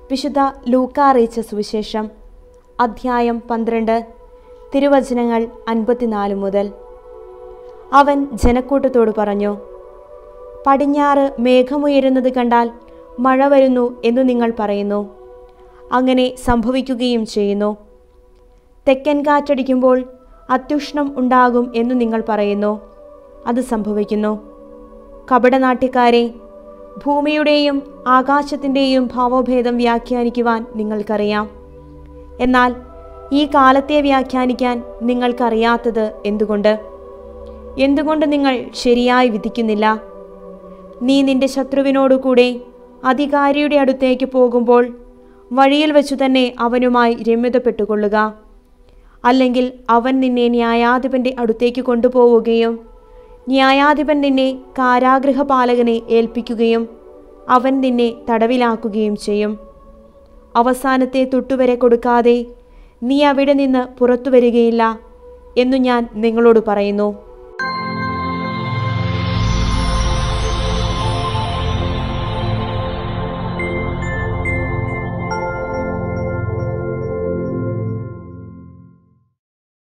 വിശുദ്ധ ലൂക്ക അറിയിച്ച സുവിശേഷം അധ്യായം പന്ത്രണ്ട് തിരുവചനങ്ങൾ അൻപത്തിനാല് മുതൽ അവൻ ജനക്കൂട്ടത്തോട് പറഞ്ഞു പടിഞ്ഞാറ് മേഘമുയരുന്നത് കണ്ടാൽ മഴ വരുന്നു എന്നു നിങ്ങൾ പറയുന്നു അങ്ങനെ സംഭവിക്കുകയും ചെയ്യുന്നു തെക്കൻ കാറ്റടിക്കുമ്പോൾ അത്യുഷ്ണം ഉണ്ടാകും എന്നു നിങ്ങൾ പറയുന്നു അത് സംഭവിക്കുന്നു കപടനാട്യക്കാരെ ഭൂമിയുടെയും ആകാശത്തിൻ്റെയും ഭാവഭേദം വ്യാഖ്യാനിക്കുവാൻ നിങ്ങൾക്കറിയാം എന്നാൽ ഈ കാലത്തെ വ്യാഖ്യാനിക്കാൻ നിങ്ങൾക്കറിയാത്തത് എന്തുകൊണ്ട് എന്തുകൊണ്ട് നിങ്ങൾ ശരിയായി വിധിക്കുന്നില്ല നീ നിന്റെ ശത്രുവിനോടുകൂടെ അധികാരിയുടെ അടുത്തേക്ക് പോകുമ്പോൾ വഴിയിൽ വെച്ചു തന്നെ അവനുമായി രമ്യതപ്പെട്ടുകൊള്ളുക അല്ലെങ്കിൽ അവൻ നിന്നെ ന്യായാധിപന്റെ അടുത്തേക്ക് കൊണ്ടുപോവുകയും ന്യായാധിപൻ നിന്നെ കാരാഗൃഹപാലകനെ ഏൽപ്പിക്കുകയും അവൻ നിന്നെ തടവിലാക്കുകയും ചെയ്യും അവസാനത്തെ തൊട്ടുവരെ കൊടുക്കാതെ നീ അവിടെ നിന്ന് പുറത്തു വരികയില്ല എന്നു ഞാൻ നിങ്ങളോട് പറയുന്നു